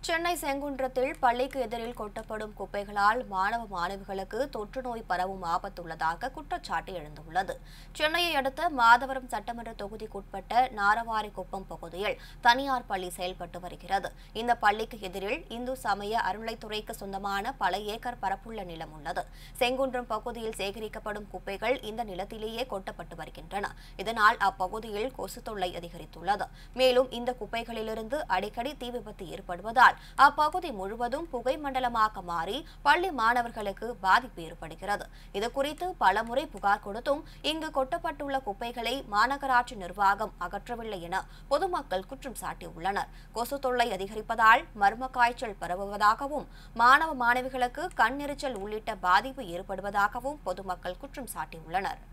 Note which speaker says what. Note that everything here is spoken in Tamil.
Speaker 1: சென்னை செங்குன்றத்தில் பள்ளிக்கு எதிரில் கொட்டப்படும் குப்பைகளால் மாணவ மாணவிகளுக்கு தொற்று நோய் பரவும் ஆபத்துள்ளதாக குற்றச்சாட்டு எழுந்துள்ளது சென்னையை அடுத்த மாதவரம் சட்டமன்ற தொகுதிக்குட்பட்ட நாரவாரிக்குப்பம் பகுதியில் தனியார் பள்ளி செயல்பட்டு வருகிறது இந்த பள்ளிக்கு எதிரில் இந்து சமய அறநிலைத்துறைக்கு சொந்தமான பல ஏக்கர் பரப்புள்ள நிலம் உள்ளது செங்குன்றம் பகுதியில் சேகரிக்கப்படும் குப்பைகள் இந்த நிலத்திலேயே கொட்டப்பட்டு வருகின்றன இதனால் அப்பகுதியில் கொசு தொல்லை அதிகரித்துள்ளது மேலும் இந்த குப்பைகளிலிருந்து அடிக்கடி தீ விபத்து ஏற்படுவதால் அப்பகுதி முழுவதும் புகை மண்டலமாக மாறி பள்ளி மாணவர்களுக்கு பாதிப்பு ஏற்படுகிறது இதுகுறித்து பலமுறை புகார் கொடுத்தும் இங்கு கொட்டப்பட்டுள்ள குப்பைகளை மாநகராட்சி நிர்வாகம் அகற்றவில்லை என பொதுமக்கள் குற்றம் சாட்டியுள்ளனர் கொசு தொல்லை அதிகரிப்பதால் மர்ம காய்ச்சல் பரவுவதாகவும் மாணவ மாணவிகளுக்கு கண் எரிச்சல் உள்ளிட்ட பாதிப்பு ஏற்படுவதாகவும் பொதுமக்கள் குற்றம் சாட்டியுள்ளனர்